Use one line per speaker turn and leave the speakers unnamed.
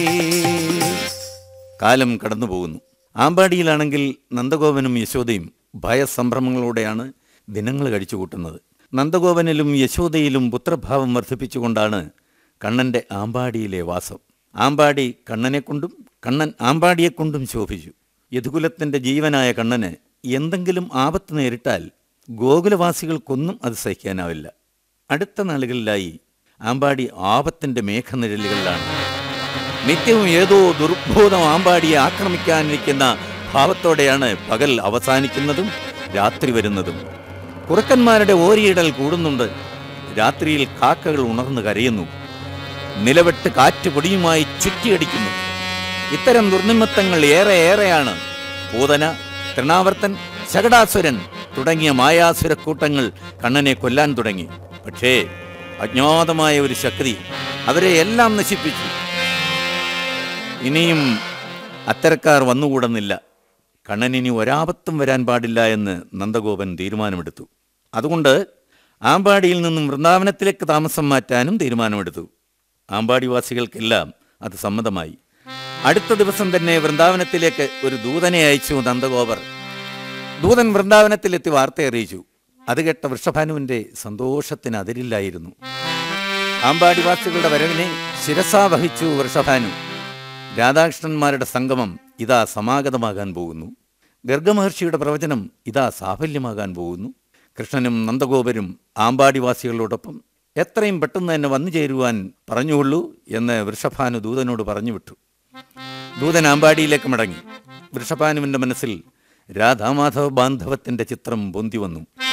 കാലം കടന്നു പോകുന്നു ആമ്പാടിയിലാണെങ്കിൽ നന്ദഗോപനും യശോദയും ഭയസംഭ്രമങ്ങളോടെയാണ് ദിനങ്ങൾ കഴിച്ചു കൂട്ടുന്നത് നന്ദഗോപനിലും യശോദയിലും പുത്രഭാവം വർദ്ധിപ്പിച്ചുകൊണ്ടാണ് കണ്ണൻ്റെ ആമ്പാടിയിലെ വാസം ആമ്പാടി കണ്ണനെക്കൊണ്ടും കണ്ണൻ ആമ്പാടിയെക്കൊണ്ടും ശോഭിച്ചു യദുകുലത്തിൻ്റെ ജീവനായ കണ്ണന് എന്തെങ്കിലും ആപത്ത് നേരിട്ടാൽ ഗോകുലവാസികൾക്കൊന്നും അത് സഹിക്കാനാവില്ല അടുത്ത നാളുകളിലായി ആമ്പാടി ആപത്തിൻ്റെ മേഘനിഴലുകളിലാണ് നിത്യവും ഏതോ ദുർബോധം ആമ്പാടിയെ ആക്രമിക്കാനിരിക്കുന്ന ഭാവത്തോടെയാണ് പകൽ അവസാനിക്കുന്നതും രാത്രി വരുന്നതും കുറുക്കന്മാരുടെ ഓരിയിടൽ കൂടുന്നുണ്ട് രാത്രിയിൽ കാക്കകൾ ഉണർന്നു കരയുന്നു നിലവെട്ട് കാറ്റ് പൊടിയുമായി ചുറ്റിയടിക്കുന്നു ഇത്തരം ദുർനിമിത്തങ്ങൾ ഏറെ ഏറെയാണ് പൂതന തൃണാവർത്തൻ ശകടാസുരൻ തുടങ്ങിയ മായാസുര കൂട്ടങ്ങൾ കണ്ണനെ കൊല്ലാൻ തുടങ്ങി പക്ഷേ അജ്ഞാതമായ ഒരു ശക്തി അവരെ എല്ലാം നശിപ്പിച്ചു ഇനിയും അത്തരക്കാർ വന്നുകൂടുന്നില്ല കണ്ണനിനി ഒരാപത്തും വരാൻ പാടില്ല എന്ന് നന്ദഗോപൻ തീരുമാനമെടുത്തു അതുകൊണ്ട് ആമ്പാടിയിൽ നിന്നും വൃന്ദാവനത്തിലേക്ക് താമസം മാറ്റാനും തീരുമാനമെടുത്തു ആമ്പാടിവാസികൾക്കെല്ലാം അത് സമ്മതമായി അടുത്ത ദിവസം തന്നെ വൃന്ദാവനത്തിലേക്ക് ഒരു ദൂതനെ അയച്ചു നന്ദഗോപർ ദൂതൻ വൃന്ദാവനത്തിലെത്തി വാർത്ത അറിയിച്ചു അത് കേട്ട വൃഷഭാനുവിന്റെ സന്തോഷത്തിന് അതിരില്ലായിരുന്നു ആമ്പാടിവാസികളുടെ വരവിനെ ശിരസാ വഹിച്ചു വൃഷഭാനു രാധാകൃഷ്ണന്മാരുടെ സംഗമം ഇതാ സമാഗതമാകാൻ പോകുന്നു ഗർഗമഹർഷിയുടെ പ്രവചനം ഇതാ സാഫല്യമാകാൻ പോകുന്നു കൃഷ്ണനും നന്ദഗോപരും ആമ്പാടിവാസികളോടൊപ്പം എത്രയും പെട്ടെന്ന് തന്നെ വന്നു ചേരുവാൻ പറഞ്ഞുകൊള്ളൂ എന്ന് വൃഷഭാനു ദൂതനോട് പറഞ്ഞു വിട്ടു ദൂതൻ ആമ്പാടിയിലേക്ക് മടങ്ങി വൃഷഭാനുവിൻ്റെ മനസ്സിൽ രാധാമാധവ ബാന്ധവത്തിൻ്റെ ചിത്രം പൊന്തി വന്നു